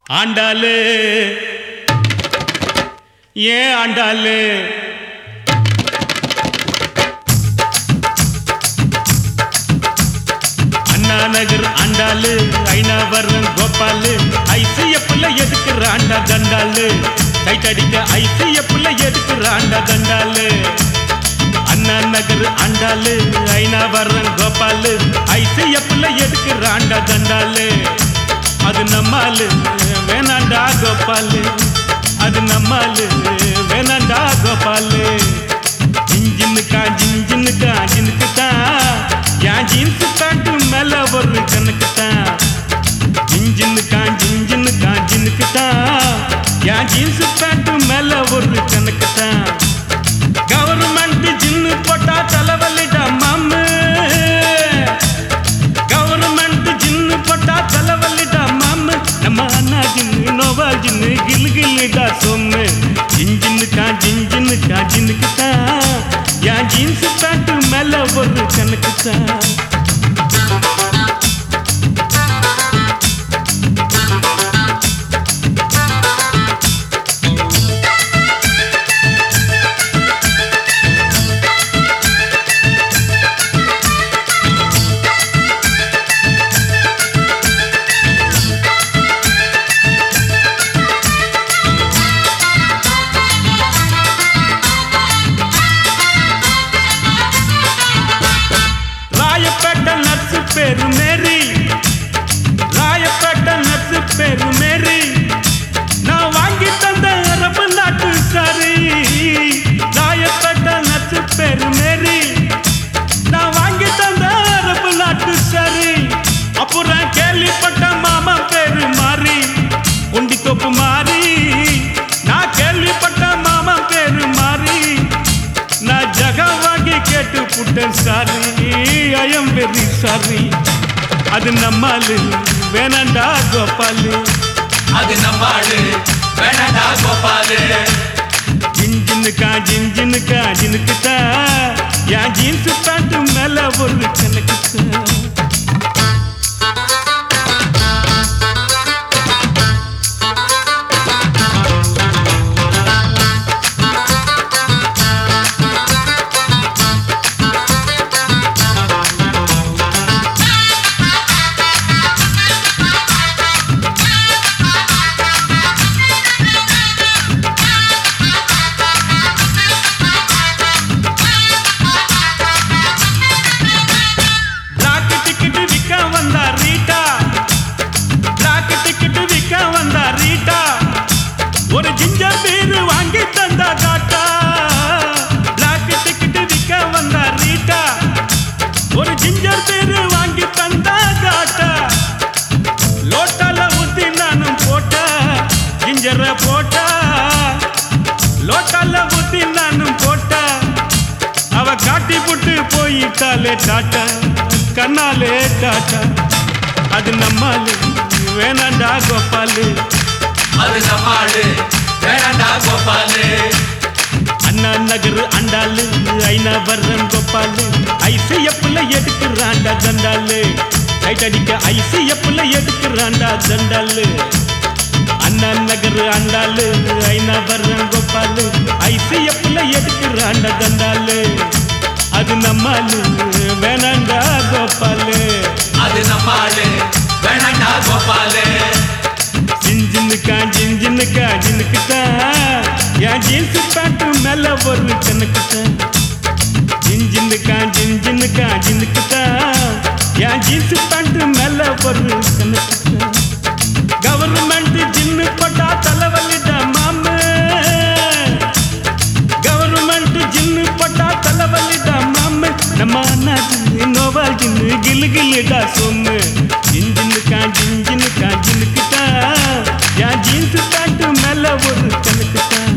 ஆண்டாளு ஏன் ஆண்டாளு அண்ணா நகர் ஆண்டாளு ஐநாவரம் கோபாலு ஐசிஎஃப்ல எதுக்குற ஆண்டா தண்டாளு டைட் அடிக்க ஐசிஎஃப்ல எதுக்குற ஆண்டா தண்டாளு அண்ணா நகர் ஆண்டாளு ஐநாவரம் கோபாலு ஐசிஎஃப்ல எதுக்குற ஆண்டா தண்டாளு அது நம்மாலு வேணாண்டா கோபாலு அது நம்மாலு வேணாண்டா கோபாலு ஜிஞ்சின்னுக்கா ஜிஞ்சின்னுக்கா ஜினுக்கு தான் என் ஜீன்ஸ் பேண்ட் மேல ஒரு கணக்கு தான் ஜிஞ்சின்னுக்கா ஜிஞ்சின்னுக்கா ஜினுக்கு தான் என் ஜீன்ஸ் பேண்ட் மேல ஒரு கணக்கு தான் கவர்மெண்ட் ஜின்னு போட்டா தலைவலிடா மாமு கவர்மெண்ட் ஜின்னு போட்டா தலைவலிடா மாமு நம்ம அண்ணா ஜின்னு நோவா ஜின்னு கிலு கிலுடா சொம்மு ஜிஞ்சின்னுக்கா ஜிஞ்சின்னுக்கா ஜின்னுக்கு தான் என் ஜீன்ஸ் பேண்ட் மேல ஒரு கணக்கு தான் ராயப்பேட்டை நர்ஸு பேரு மேரி ராயப்பேட்டை நர்ஸு பேரு மேரி நான் வாங்கி தந்த அரபு நாட்டு சாரி ராயப்பேட்டை நர்ஸு பேரு மேரி நான் வாங்கி தந்த அரபு நாட்டு சாரி அப்புறம் கேள்விப்பட்ட மாமா பேரு மாறி உண்டி தொப்பு மாறி நான் கேள்விப்பட்ட மாமா பேரு மாறி நான் ஜகம் வாங்கி கேட்டு புட்டேன் சாரி ஐயம் வெரி சாரி அது நம்மாலு வேணாண்டா கோபாலு அது நம்மாடு வேணடா கோபாலு ஜின்ஜினுக்கா ஜின்ஜினுக்கா ஜினுக்குதா என் ஜீன்ஸ் பேண்ட் மேல ஒரு கணக்குதா பிளாக் டிக்கெட் விற்க வந்தா ரீட்டா பிளாக் டிக்கெட் விற்க வந்தா ரீட்டா ஒரு ஜிஞ்சர் பீர் வாங்கி தந்தா காட்டா பிளாக் டிக்கெட் விற்க வந்தா ரீட்டா ஒரு ஜிஞ்சர் பீர் வாங்கி தந்தா காட்டா லோட்டால ஊத்தி நானும் போட்டா ஜிஞ்சர போட்டா லோட்டால ஊத்தி நானும் போட்டா அவ காட்டி புட்டு போயிட்டாலே டாட்டா கண்ணாலே டாட்டா அது நம்மாலு வேணாண்டா கோபாலு அது நம்மாடு வேணடா கோபாலு அண்ணா நகர் அண்டாலு ஐநா வர்றன் கோபாலு ஐசிஎஃப்ல எடுக்கிறாண்டா தண்டாலு டைட் அடிக்க ஐசிஎஃப்ல எடுக்கிறாண்டா தண்டாலு அண்ணா நகர் அண்டாலு ஐநா வர்றன் கோபாலு ஐசிஎஃப்ல எடுக்கிறாண்டா தண்டாலு அது நம்மாலு வேணாண்டா கோபாலு அது நம்மாடு வேணடா கோபாலு ஜின்ஜின்னுக்கா ஜின்ஜின்னுக்கா ஜினுக்குதா என் ஜீன்ஸ் பேண்ட் மேல ஒரு கணக்குதா ஜின்ஜின்னுக்கா ஜின்ஜின்னுக்கா ஜினுக்குதா என் ஜீன்ஸ் பேண்ட் மேல ஒரு கணக்குதா கவர்மெண்ட் ஜின்னு போட்டா தலைவலிடா மாமு கவர்மெண்ட் ஜின்னு போட்டா தலைவலிடா மாமு நம்ம அண்ணா ஜின்னு நோவா ஜின்னு கிலு கிலுடா சொன்னு ஜின்ஜின்னுக்கா ஜின்ஜின்னுக்கா ஜினுக்குதா என் ஜீன்ஸ் பேண்ட் மேல ஒரு கணக்குதா